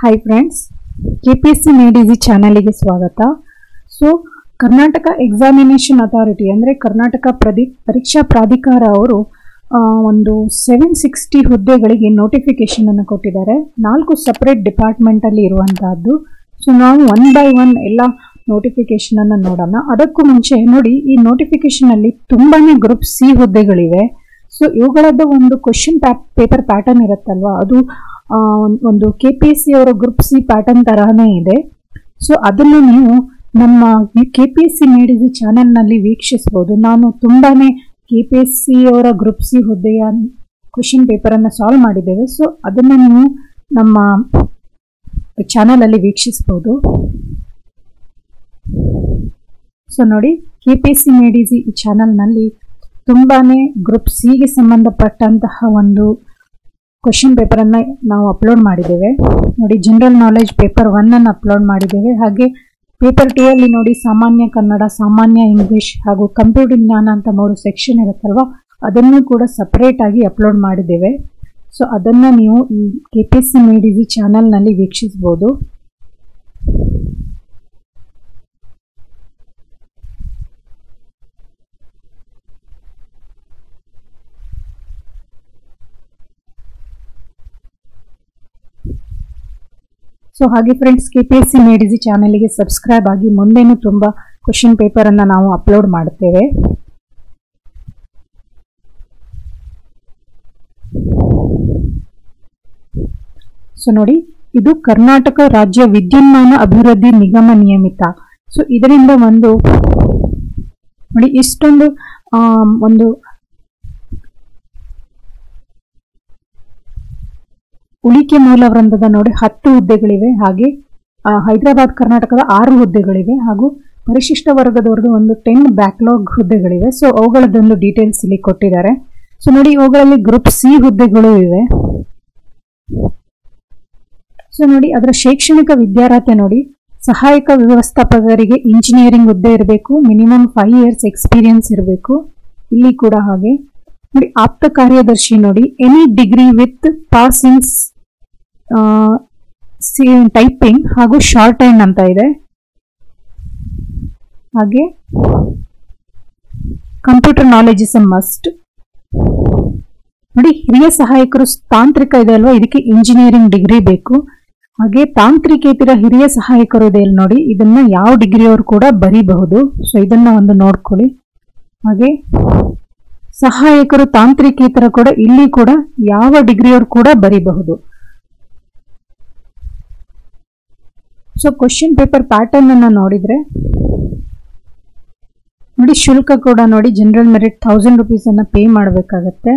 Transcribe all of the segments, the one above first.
hi friends K P S C made easy ಚಾನಲಿಗೆ ಸ್ವಾಗತ so Karnataka examination authority ಅಂದರೆ ಕರ್ನಾಟಕ ಪ್ರದಿ ಪರೀಕ್ಷಾ ಪ್ರಾಧಿಕಾರ ಅವರು ಆ, ಒಂದು ಸೆವೆನ್ ಸಿಕ್ಸ್ಟಿ ಹುದ್ದೆಗಳಿಗೆ ನೋಟಿಫಿಕೇಶನ್ ಅನ್ನು ಕೊಟ್ಟಿದ್ದಾರೆ ನಾಲ್ಕು ಸಪರೇಟ್ ಡಿಪಾರ್ಟ್ಮೆಂಟ್ ಅಲ್ಲಿ ಇರುವಂತಹದ್ದು ಸೊ ನಾವು ಒನ್ ಬೈ ಒನ್ ಎಲ್ಲ ನೋಟಿಫಿಕೇಶನ್ ಅನ್ನು ನೋಡೋಣ ಅದಕ್ಕೂ ಮುಂಚೆ ನೋಡಿ ಈ ನೋಟಿಫಿಕೇಶನ್ ಅಲ್ಲಿ ತುಂಬಾನೇ ಗ್ರೂಪ್ ಸಿ ಹುದ್ದೆಗಳಿವೆ ಸೊ ಇವುಗಳದ್ದು ಒಂದು ಕ್ವಶನ್ ಪೇಪರ್ ಪ್ಯಾಟರ್ನ್ ಇರುತ್ತಲ್ವಾ ಅದು ಆ, ಒಂದು ಕೆ ಪಿ ಎಸ್ ಸಿ ಅವರ ಗ್ರೂಪ್ ಸಿ ಪ್ಯಾಟರ್ನ್ ತರಹನೇ ಇದೆ ಸೊ ಅದನ್ನು ನೀವು ನಮ್ಮ K P S C made easy ಚಾನೆಲ್ನಲ್ಲಿ ವೀಕ್ಷಿಸಬಹುದು ನಾನು ತುಂಬಾನೇ ಕೆ ಪಿ ಎಸ್ ಸಿ ಅವರ ಗ್ರೂಪ್ ಸಿ ಹುದ್ದೆಯ ಕ್ವಶನ್ ಪೇಪರ್ ಅನ್ನು ಸಾಲ್ವ್ ಮಾಡಿದ್ದೇವೆ ಸೊ ಅದನ್ನು ನೀವು ನಮ್ಮ ಚಾನೆಲ್ ಅಲ್ಲಿ ವೀಕ್ಷಿಸಬಹುದು ಸೊ ನೋಡಿ K P S C made easy ಈ ಚಾನೆಲ್ನಲ್ಲಿ ತುಂಬಾನೇ ಗ್ರೂಪ್ ಸಿಗೆ ಸಂಬಂಧಪಟ್ಟಂತಹ ಒಂದು ಕ್ವಶನ್ ಪೇಪರ್ ಅನ್ನ ನಾವು ಅಪ್ಲೋಡ್ ಮಾಡಿದ್ದೇವೆ ನೋಡಿ ಜನರಲ್ ನಾಲೆಜ್ ಪೇಪರ್ ಒನ್ ಅನ್ನು ಅಪ್ಲೋಡ್ ಮಾಡಿದ್ದೇವೆ ಹಾಗೆ ಪೇಪರ್ ಟೂ ಅಲ್ಲಿ ನೋಡಿ ಸಾಮಾನ್ಯ ಕನ್ನಡ ಸಾಮಾನ್ಯ ಇಂಗ್ಲಿಷ್ ಹಾಗೂ ಕಂಪ್ಯೂಟರ್ ಜ್ಞಾನ ಅಂತ ಮೂರು ಸೆಕ್ಷನ್ ಇರುತ್ತಲ್ವಾ ಅದನ್ನು ಕೂಡ ಸಪರೇಟ್ ಆಗಿ ಅಪ್ಲೋಡ್ ಮಾಡಿದ್ದೇವೆ ಸೊ ಅದನ್ನ ನೀವು ಈ K P S C made easy ಚಾನೆಲ್ನಲ್ಲಿ ವೀಕ್ಷಿಸಬಹುದು ಸೊ ಹಾಗೆ friends K P S C made easy ಚಾನೆಲ್ಗೆ ಸಬ್ಸ್ಕ್ರೈಬ್ ಆಗಿ ಮುಂದೆನೂ ತುಂಬ ಕ್ವಶನ್ ಪೇಪರ್ ಅನ್ನ ನಾವು ಅಪ್ಲೋಡ್ ಮಾಡ್ತೇವೆ ಸೊ ನೋಡಿ ಇದು ಕರ್ನಾಟಕ ರಾಜ್ಯ ವಿದ್ಯುನ್ಮಾನ ಅಭಿವೃದ್ಧಿ ನಿಗಮ ನಿಯಮಿತ ಸೊ ಇದರಿಂದ ಒಂದು ನೋಡಿ ಇಷ್ಟೊಂದು ಆ, ಒಂದು ಉಳಿಕೆ ಮೂಲ ವೃಂದದ ನೋಡಿ ಹತ್ತು ಹುದ್ದೆಗಳಿವೆ ಹಾಗೆ ಆ, ಹೈದರಾಬಾದ್ ಕರ್ನಾಟಕದ ಆರು ಹುದ್ದೆಗಳಿವೆ ಹಾಗೂ ಪರಿಶಿಷ್ಟ ವರ್ಗದವ್ರದ್ದು ಒಂದು ಟೆನ್ ಬ್ಯಾಕ್ಲಾಗ್ ಹುದ್ದೆಗಳಿವೆ ಸೊ ಅವುಗಳದ್ದೊಂದು ಡೀಟೇಲ್ಸ್ ಇಲ್ಲಿ ಕೊಟ್ಟಿದ್ದಾರೆ ಸೊ ನೋಡಿ ಇವುಗಳಲ್ಲಿ ಗ್ರೂಪ್ ಸಿ ಹುದ್ದೆಗಳು ಇವೆ ಸೊ ನೋಡಿ ಅದರ ಶೈಕ್ಷಣಿಕ ವಿದ್ಯಾರ್ಹತೆ ನೋಡಿ ಸಹಾಯಕ ವ್ಯವಸ್ಥಾಪಕರಿಗೆ ಇಂಜಿನಿಯರಿಂಗ್ ಹುದ್ದೆ ಇರಬೇಕು ಮಿನಿಮಮ್ ಫೈವ್ ಇಯರ್ಸ್ ಎಕ್ಸ್ಪೀರಿಯನ್ಸ್ ಇರಬೇಕು ಇಲ್ಲಿ ಕೂಡ ಹಾಗೆ ನೋಡಿ ಆಪ್ತ ಕಾರ್ಯದರ್ಶಿ ನೋಡಿ any degree with pass in typing ಹಾಗೂ ಶಾರ್ಟ್ ಹ್ಯಾಂಡ್ ಅಂತ ಇದೆ ಹಾಗೆ computer knowledge is a must ನೋಡಿ ಹಿರಿಯ ಸಹಾಯಕರು ತಾಂತ್ರಿಕ ಇದೆ ಅಲ್ವಾ ಇದಕ್ಕೆ ಇಂಜಿನಿಯರಿಂಗ್ ಡಿಗ್ರಿ ಬೇಕು ಹಾಗೆ ತಾಂತ್ರಿಕೇತರ ಹಿರಿಯ ಸಹಾಯಕರು ಇದೆ ಇಲ್ಲಿ ನೋಡಿ ಇದನ್ನ ಯಾವ ಡಿಗ್ರಿಯವರು ಕೂಡ ಬರೀಬಹುದು ಸೊ ಇದನ್ನ ಒಂದು ನೋಡ್ಕೊಳ್ಳಿ ಹಾಗೆ ಸಹಾಯಕರು ತಾಂತ್ರಿಕೇತರ ಕೂಡ ಇಲ್ಲಿ ಕೂಡ ಯಾವ ಡಿಗ್ರಿಯವರು ಕೂಡ ಬರೀಬಹುದು ಸೊ ಕ್ವಶನ್ ಪೇಪರ್ ಪ್ಯಾಟರ್ನ್ ಅನ್ನ ನೋಡಿದ್ರೆ ನೋಡಿ ಶುಲ್ಕ ಕೂಡ ನೋಡಿ ಜನರಲ್ ಮೆರಿಟ್ ಥೌಸಂಡ್ ರುಪೀಸ್ ಅನ್ನ ಪೇ ಮಾಡಬೇಕಾಗತ್ತೆ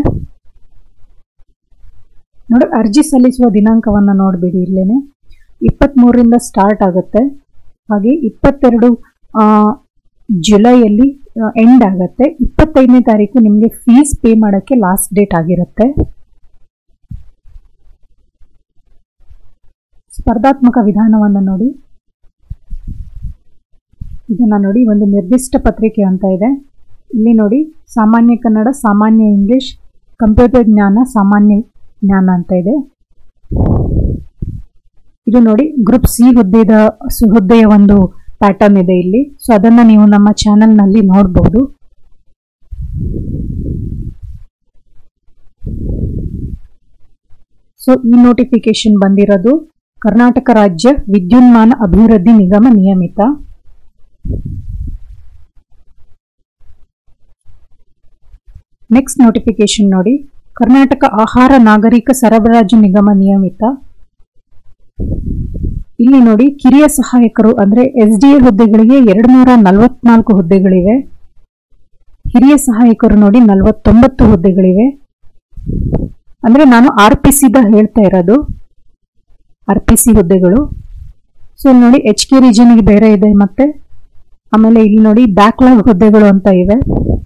ನೋಡಿ ಅರ್ಜಿ ಸಲ್ಲಿಸುವ ದಿನಾಂಕವನ್ನ ನೋಡ್ಬಿಡಿ ಇಲ್ಲೇನೆ ಇಪ್ಪತ್ತ್ ಮೂರರಿಂದ ಸ್ಟಾರ್ಟ್ ಆಗುತ್ತೆ ಹಾಗೆ ಇಪ್ಪತ್ತೆರಡು ಆ, ಜುಲೈಯಲ್ಲಿ ಎಂಡ್ ಆಗುತ್ತೆ ಇಪ್ಪತ್ತೈದನೇ ತಾರೀಕು ನಿಮಗೆ ಫೀಸ್ ಪೇ ಮಾಡೋಕ್ಕೆ ಲಾಸ್ಟ್ ಡೇಟ್ ಆಗಿರುತ್ತೆ ಸ್ಪರ್ಧಾತ್ಮಕ ವಿಧಾನವನ್ನು ನೋಡಿ ಇದನ್ನ ನೋಡಿ ಒಂದು ನಿರ್ದಿಷ್ಟ ಪತ್ರಿಕೆ ಅಂತ ಇದೆ ಇಲ್ಲಿ ನೋಡಿ ಸಾಮಾನ್ಯ ಕನ್ನಡ ಸಾಮಾನ್ಯ ಇಂಗ್ಲಿಷ್ ಕಂಪ್ಯೂಟರ್ ಜ್ಞಾನ ಸಾಮಾನ್ಯ ಜ್ಞಾನ ಅಂತ ಇದೆ ಇದು ನೋಡಿ ಗ್ರೂಪ್ ಸಿ ಹುದ್ದೆದ ಸು- ಹುದ್ದೆಯ ಒಂದು ಪ್ಯಾಟರ್ನ್ ಇದೆ ಇಲ್ಲಿ ಸೊ ಅದನ್ನ ನೀವು ನಮ್ಮ ಚಾನೆಲ್ನಲ್ಲಿ ನೋಡಬಹುದು ಸೊ ಈ ನೋಟಿಫಿಕೇಶನ್ ಬಂದಿರೋದು ಕರ್ನಾಟಕ ರಾಜ್ಯ ವಿದ್ಯುನ್ಮಾನ ಅಭಿವೃದ್ಧಿ ನಿಗಮ ನಿಯಮಿತ ನೆಕ್ಸ್ಟ್ ನೋಟಿಫಿಕೇಶನ್ ನೋಡಿ ಕರ್ನಾಟಕ ಆಹಾರ ನಾಗರಿಕ ಸರಬರಾಜು ನಿಗಮ ನಿಯಮಿತ ಇಲ್ಲಿ ನೋಡಿ ಕಿರಿಯ ಸಹಾಯಕರು ಅಂದ್ರೆ ಎಸ್ ಡಿ ಎ ಹುದ್ದೆಗಳಿಗೆ ಎರಡು ನೂರ ನಲವತ್ನಾಲ್ಕು ಹುದ್ದೆಗಳಿವೆ ಹಿರಿಯ ಸಹಾಯಕರು ನೋಡಿ ನಲವತ್ತೊಂಬತ್ತು ಹುದ್ದೆಗಳಿವೆ ಅಂದ್ರೆ ನಾನು ಆರ್ ಪಿ ಸಿದ ಹೇಳ್ತಾ ಇರೋದು ಆರ್ ಪಿ ಸಿ ಹುದ್ದೆಗಳು ಸೊ ಇಲ್ಲಿ ನೋಡಿ ಎಚ್ ಕೆ ರೀಜನ್ಗೆ ಬೇರೆ ಇದೆ ಮತ್ತೆ ಆಮೇಲೆ ಇಲ್ಲಿ ನೋಡಿ ಬ್ಯಾಕ್ಲಾಗ್ ಹುದ್ದೆಗಳು ಅಂತ ಇವೆ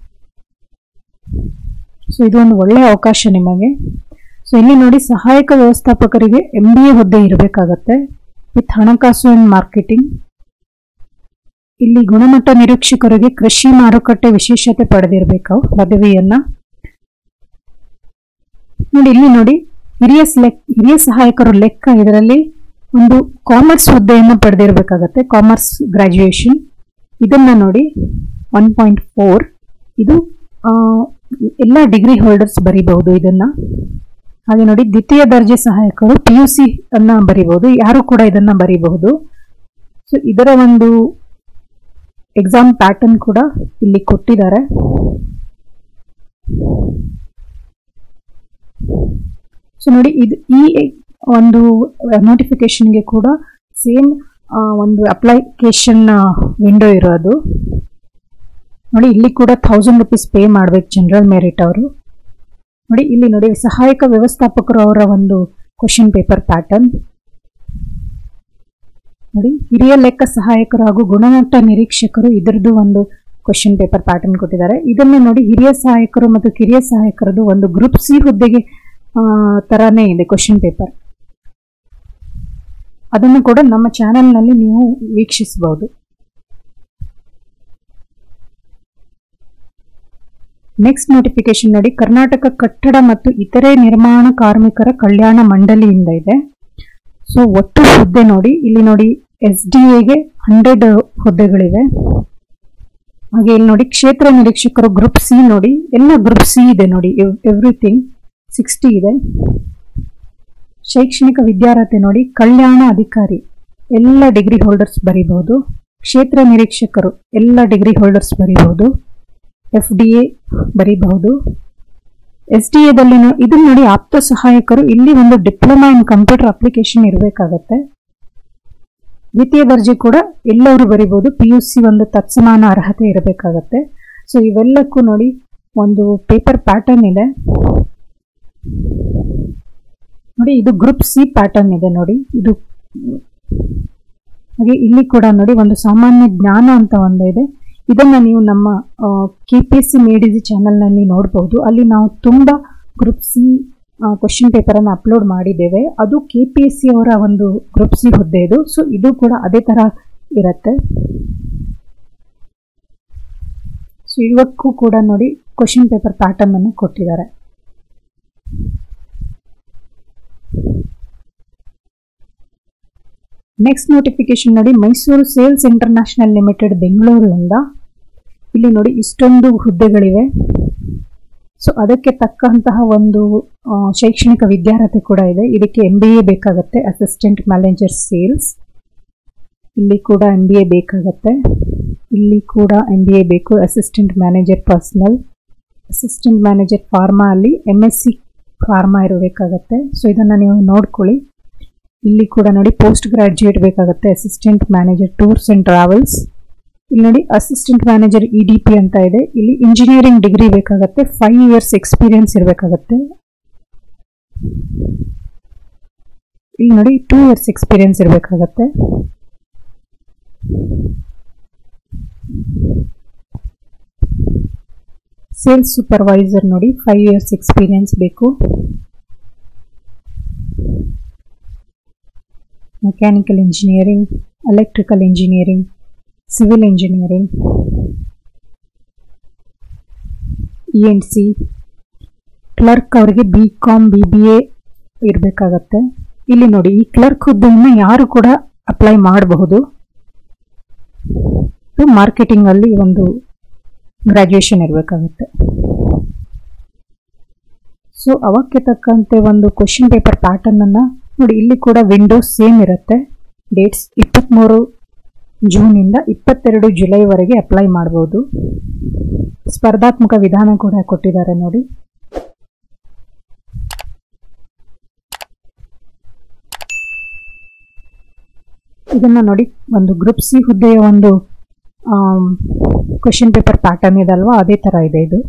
ಸೊ ಇದು ಒಂದು ಒಳ್ಳೆಯ ಅವಕಾಶ ನಿಮಗೆ ಸೊ ಇಲ್ಲಿ ನೋಡಿ ಸಹಾಯಕ ವ್ಯವಸ್ಥಾಪಕರಿಗೆ ಎಂ ಬಿ ಎ ಹುದ್ದೆ ಇರಬೇಕಾಗತ್ತೆ ವಿತ್ ಹಣಕಾಸು ಅಂಡ್ ಮಾರ್ಕೆಟಿಂಗ್ ಇಲ್ಲಿ ಗುಣಮಟ್ಟ ನಿರೀಕ್ಷಕರಿಗೆ ಕೃಷಿ ಮಾರುಕಟ್ಟೆ ವಿಶೇಷತೆ ಪಡೆದಿರಬೇಕು ಪದವಿಯನ್ನ ನೋಡಿ ಇಲ್ಲಿ ನೋಡಿ ಹಿರಿಯ ಲೆಕ್ ಹಿರಿಯ ಸಹಾಯಕರು ಲೆಕ್ಕ ಇದರಲ್ಲಿ ಒಂದು ಕಾಮರ್ಸ್ ಹುದ್ದೆಯನ್ನು ಪಡೆದಿರಬೇಕಾಗತ್ತೆ ಕಾಮರ್ಸ್ ಗ್ರಾಜ್ಯುಯೇಷನ್ ಇದನ್ನ ನೋಡಿ ಒನ್ ಪಾಯಿಂಟ್ ಫೋರ್ ಇದು ಆ, ಎಲ್ಲ ಡಿಗ್ರಿ ಹೋಲ್ಡರ್ಸ್ ಬರೀಬಹುದು ಇದನ್ನ ಹಾಗೆ ನೋಡಿ ದ್ವಿತೀಯ ದರ್ಜೆ ಸಹಾಯಕರು ಪಿ ಯು ಸಿ ಅನ್ನ ಬರೀಬಹುದು ಯಾರು ಕೂಡ ಇದನ್ನ ಬರೀಬಹುದು ಸೊ ಇದರ ಒಂದು ಎಕ್ಸಾಮ್ ಪ್ಯಾಟರ್ನ್ ಕೂಡ ಇಲ್ಲಿ ಕೊಟ್ಟಿದ್ದಾರೆ ಸೊ ನೋಡಿ ಇದು ಈ ಒಂದು ನೋಟಿಫಿಕೇಶನ್ಗೆ ಕೂಡ ಸೇಮ್ ಒಂದು ಅಪ್ಲಿಕೇಶನ್ ವಿಂಡೋ ಇರೋದು ನೋಡಿ ಇಲ್ಲಿ ಕೂಡ ಥೌಸಂಡ್ ರುಪೀಸ್ ಪೇ ಮಾಡ್ಬೇಕು ಜನರಲ್ ಮೆರಿಟ್ ಅವರು ನೋಡಿ ಇಲ್ಲಿ ನೋಡಿ ಸಹಾಯಕ ವ್ಯವಸ್ಥಾಪಕರು ಅವರ ಒಂದು ಕ್ವಶನ್ ಪೇಪರ್ ಪ್ಯಾಟರ್ನ್ ನೋಡಿ ಹಿರಿಯ ಲೆಕ್ಕ ಸಹಾಯಕರು ಹಾಗೂ ಗುಣಮಟ್ಟ ನಿರೀಕ್ಷಕರು ಇದರದ್ದು ಒಂದು ಕ್ವಶನ್ ಪೇಪರ್ ಪ್ಯಾಟರ್ನ್ ಕೊಟ್ಟಿದ್ದಾರೆ ಇದನ್ನು ನೋಡಿ ಹಿರಿಯ ಸಹಾಯಕರು ಮತ್ತು ಕಿರಿಯ ಸಹಾಯಕರದ್ದು ಒಂದು ಗ್ರೂಪ್ ಸಿ ಹುದ್ದೆಗೆ ಆ, ತರಾನೇ ಇದೆ ಕ್ವಶನ್ ಪೇಪರ್ ಅದನ್ನು ಕೂಡ ನಮ್ಮ ಚಾನೆಲ್ನಲ್ಲಿ ನೀವು ವೀಕ್ಷಿಸಬಹುದು ನೆಕ್ಸ್ಟ್ ನೋಟಿಫಿಕೇಶನ್ ನೋಡಿ ಕರ್ನಾಟಕ ಕಟ್ಟಡ ಮತ್ತು ಇತರೆ ನಿರ್ಮಾಣ ಕಾರ್ಮಿಕರ ಕಲ್ಯಾಣ ಮಂಡಳಿಯಿಂದ ಇದೆ ಸೊ ಒಟ್ಟು ಹುದ್ದೆ ನೋಡಿ ಇಲ್ಲಿ ನೋಡಿ ಎಸ್ ಡಿ ಎಗೆ ಹಂಡ್ರೆಡ್ ಹುದ್ದೆಗಳಿವೆ ಹಾಗೆ ಇಲ್ಲಿ ನೋಡಿ ಕ್ಷೇತ್ರ ನಿರೀಕ್ಷಕರು ಗ್ರೂಪ್ ಸಿ ನೋಡಿ ಎಲ್ಲ ಗ್ರೂಪ್ ಸಿ ಇದೆ ನೋಡಿ ಎವ್ರಿಥಿಂಗ್ ಸಿಕ್ಸ್ಟಿ ಇದೆ ಶೈಕ್ಷಣಿಕ ವಿದ್ಯಾರ್ಹತೆ ನೋಡಿ ಕಲ್ಯಾಣ ಅಧಿಕಾರಿ ಎಲ್ಲ ಡಿಗ್ರಿ ಹೋಲ್ಡರ್ಸ್ ಬರೀಬಹುದು ಕ್ಷೇತ್ರ ನಿರೀಕ್ಷಕರು ಎಲ್ಲ ಡಿಗ್ರಿ ಹೋಲ್ಡರ್ಸ್ ಬರೀಬಹುದು ಎಫ್ ಡಿ ಎ ಬರೀಬಹುದು ಎಸ್ ಡಿ ಎದಲ್ಲಿ ಇದನ್ನ ನೋಡಿ ಆಪ್ತ ಸಹಾಯಕರು ಇಲ್ಲಿ ಒಂದು ಡಿಪ್ಲೊಮಾ ಇನ್ ಕಂಪ್ಯೂಟರ್ ಅಪ್ಲಿಕೇಶನ್ ಇರಬೇಕಾಗತ್ತೆ ದ್ವಿತೀಯ ದರ್ಜೆ ಕೂಡ ಎಲ್ಲರೂ ಬರೀಬಹುದು ಪಿ ಯು ಸಿ ಒಂದು ತತ್ಸಮಾನ ಅರ್ಹತೆ ಇರಬೇಕಾಗತ್ತೆ ಸೊ ಇವೆಲ್ಲಕ್ಕೂ ನೋಡಿ ಒಂದು ಪೇಪರ್ ಪ್ಯಾಟರ್ನ್ ಇದೆ ನೋಡಿ ಇದು ಗ್ರೂಪ್ ಸಿ ಪ್ಯಾಟರ್ನ್ ಇದೆ ನೋಡಿ ಇದು ಹಾಗೆ ಇಲ್ಲಿ ಕೂಡ ನೋಡಿ ಒಂದು ಸಾಮಾನ್ಯ ಜ್ಞಾನ ಅಂತ ಒಂದು ಇದೆ ಇದನ್ನ ನೀವು ನಮ್ಮ K P S C made easy ಚಾನಲ್ನಲ್ಲಿ ನೋಡಬಹುದು ಅಲ್ಲಿ ನಾವು ತುಂಬಾ ಗ್ರೂಪ್ ಸಿ ಕ್ವಶನ್ ಪೇಪರ್ ಅನ್ನು ಅಪ್ಲೋಡ್ ಮಾಡಿದ್ದೇವೆ ಅದು ಕೆ ಪಿ ಎಸ್ ಸಿ ಅವರ ಒಂದು ಗ್ರೂಪ್ ಸಿ ಹುದ್ದೆ ಇದು ಸೊ ಇದು ಕೂಡ ಅದೇ ತರ ಇರುತ್ತೆ ಸೊ ಇವಕ್ಕೂ ಕೂಡ ನೋಡಿ ಕ್ವಶನ್ ಪೇಪರ್ ಪ್ಯಾಟರ್ನ್ ಅನ್ನು ಕೊಟ್ಟಿದ್ದಾರೆ ನೆಕ್ಸ್ಟ್ ನೋಟಿಫಿಕೇಶನ್ ನೋಡಿ ಮೈಸೂರು ಸೇಲ್ಸ್ ಇಂಟರ್ನ್ಯಾಷನಲ್ ಲಿಮಿಟೆಡ್ ಬೆಂಗಳೂರಿನಿಂದ ಇಲ್ಲಿ ನೋಡಿ ಇಷ್ಟೊಂದು ಹುದ್ದೆಗಳಿವೆ ಸೊ ಅದಕ್ಕೆ ತಕ್ಕಂತಹ ಒಂದು ಆ, ಶೈಕ್ಷಣಿಕ ವಿದ್ಯಾರ್ಹತೆ ಕೂಡ ಇದೆ ಇದಕ್ಕೆ ಎಂ ಬಿ ಎ ಬೇಕಾಗತ್ತೆ ಅಸಿಸ್ಟೆಂಟ್ ಮ್ಯಾನೇಜರ್ ಸೇಲ್ಸ್ ಇಲ್ಲಿ ಕೂಡ ಎಂ ಬಿ ಎ ಬೇಕಾಗತ್ತೆ ಇಲ್ಲಿ ಕೂಡ ಎಂ ಬಿ ಎ ಬೇಕು assistant manager personal assistant manager pharma ಅಲ್ಲಿ ಎಮ್ ಎಸ್ ಸಿ ಫಾರ್ಮಾ ಇರಬೇಕಾಗತ್ತೆ ಸೊ ಇದನ್ನು ನೀವು ನೋಡ್ಕೊಳ್ಳಿ ಇಲ್ಲಿ ಕೂಡ ನೋಡಿ ಪೋಸ್ಟ್ ಗ್ರಾಡ್ಯುಯೇಟ್ ಬೇಕಾಗುತ್ತೆ assistant manager tours and travels ಇಲ್ಲಿ ನೋಡಿ assistant manager E D P ಅಂತ ಇದೆ ಇಲ್ಲಿ ಇಂಜಿನಿಯರಿಂಗ್ ಡಿಗ್ರಿ ಬೇಕಾಗುತ್ತೆ ಫೈವ್ ಇಯರ್ಸ್ ಎಕ್ಸ್ಪೀರಿಯನ್ಸ್ ಇರಬೇಕಾಗತ್ತೆ ಇಲ್ಲಿ ನೋಡಿ ಟೂ ಇಯರ್ಸ್ ಎಕ್ಸ್ಪೀರಿಯನ್ಸ್ ಇರಬೇಕಾಗತ್ತೆ ಸೇಲ್ಸ್ ಸೂಪರ್ವೈಸರ್ ನೋಡಿ ಫೈವ್ ಇಯರ್ಸ್ ಎಕ್ಸ್ಪೀರಿಯನ್ಸ್ ಬೇಕು mechanical engineering electrical engineering civil engineering E N C clerk ಅವರಿಗೆ B com B B A ಇರಬೇಕಾಗತ್ತೆ ಇಲ್ಲಿ ನೋಡಿ ಈ ಕ್ಲರ್ಕ್ ಹುದ್ದೆಯನ್ನು ಯಾರು ಕೂಡ ಅಪ್ಲೈ ಮಾಡಬಹುದು ಮಾರ್ಕೆಟಿಂಗ್ ಅಲ್ಲಿ ಒಂದು ಗ್ರಾಜ್ಯುಯೇಷನ್ ಇರಬೇಕಾಗುತ್ತೆ ಸೊ ಅವಕ್ಕೆ ತಕ್ಕಂತೆ ಒಂದು ಕ್ವಶನ್ ಪೇಪರ್ ಪ್ಯಾಟರ್ನ್ ಅನ್ನ ನೋಡಿ ಇಲ್ಲಿ ಕೂಡ ವಿಂಡೋಸ್ ಸೇಮ್ ಇರುತ್ತೆ ಡೇಟ್ಸ್ ಇಪ್ಪತ್ತ್ಮೂರು ಜೂನಿಂದ ಇಪ್ಪತ್ತೆರಡು ಜುಲೈವರೆಗೆ ಅಪ್ಲೈ ಮಾಡಬಹುದು ಸ್ಪರ್ಧಾತ್ಮಕ ವಿಧಾನ ಕೂಡ ಕೊಟ್ಟಿದ್ದಾರೆ ನೋಡಿ ಇದನ್ನ ನೋಡಿ ಒಂದು ಗ್ರೂಪ್ ಸಿ ಹುದ್ದೆಯ ಒಂದು ಕ್ವಶನ್ ಪೇಪರ್ ಪ್ಯಾಟರ್ನ್ ಇದಲ್ವಾ ಅದೇ ತರ ಇದೆ ಇದು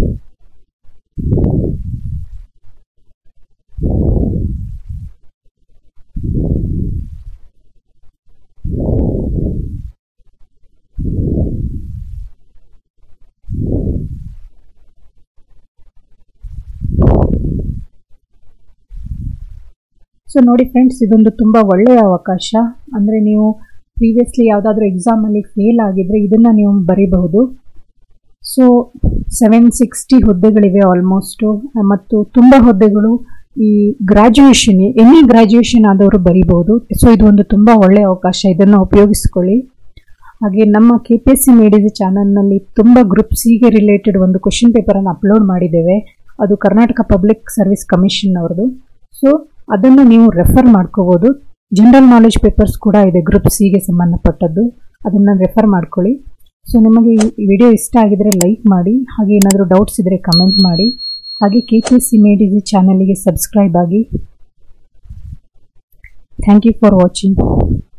ಸೊ ನೋಡಿ ಫ್ರೆಂಡ್ಸ್ ಇದೊಂದು ತುಂಬ ಒಳ್ಳೆಯ ಅವಕಾಶ ಅಂದರೆ ನೀವು ಪ್ರೀವಿಯಸ್ಲಿ ಯಾವುದಾದ್ರೂ ಎಕ್ಸಾಮಲ್ಲಿ ಫೇಲ್ ಆಗಿದ್ರೆ ಇದನ್ನು ನೀವು ಬರೀಬಹುದು ಸೊ ಸೆವೆನ್ ಸಿಕ್ಸ್ಟಿ ಹುದ್ದೆಗಳಿವೆ ಆಲ್ಮೋಸ್ಟು ಮತ್ತು ತುಂಬ ಹುದ್ದೆಗಳು ಈ ಗ್ರಾಜುಯೇಷನ್ ಎನಿ ಗ್ರಾಜುಯೇಷನ್ ಆದವರು ಬರಿಬಹುದು ಸೊ ಇದು ಒಂದು ತುಂಬ ಒಳ್ಳೆಯ ಅವಕಾಶ ಇದನ್ನು ಉಪಯೋಗಿಸ್ಕೊಳ್ಳಿ ಹಾಗೆ ನಮ್ಮ K P S C made easy ಚಾನಲ್ನಲ್ಲಿ ತುಂಬ ಗ್ರೂಪ್ ಸಿಗೆ ರಿಲೇಟೆಡ್ ಒಂದು ಕ್ವಶನ್ ಪೇಪರನ್ನು ಅಪ್ಲೋಡ್ ಮಾಡಿದ್ದೇವೆ ಅದು ಕರ್ನಾಟಕ ಪಬ್ಲಿಕ್ ಸರ್ವಿಸ್ ಕಮಿಷನ್ ಅವ್ರದ್ದು ಸೊ ಅದನ್ನು ನೀವು ರೆಫರ್ ಮಾಡ್ಕೋಬೋದು ಜನರಲ್ ನಾಲೆಜ್ ಪೇಪರ್ಸ್ ಕೂಡ ಇದೆ ಗ್ರೂಪ್ ಸಿಗೆ ಸಂಬಂಧಪಟ್ಟದ್ದು ಅದನ್ನು ರೆಫರ್ ಮಾಡ್ಕೊಳ್ಳಿ ಸೊ ನಿಮಗೆ ಈ ವಿಡಿಯೋ ಇಷ್ಟ ಆಗಿದರೆ ಲೈಕ್ ಮಾಡಿ ಹಾಗೆ ಏನಾದರೂ ಡೌಟ್ಸ್ ಇದ್ದರೆ ಕಮೆಂಟ್ ಮಾಡಿ ಹಾಗೆ K P S C made easy ಚಾನಲಿಗೆ ಸಬ್ಸ್ಕ್ರೈಬ್ ಆಗಿ ಥ್ಯಾಂಕ್ ಯು ಫಾರ್ ವಾಚಿಂಗ್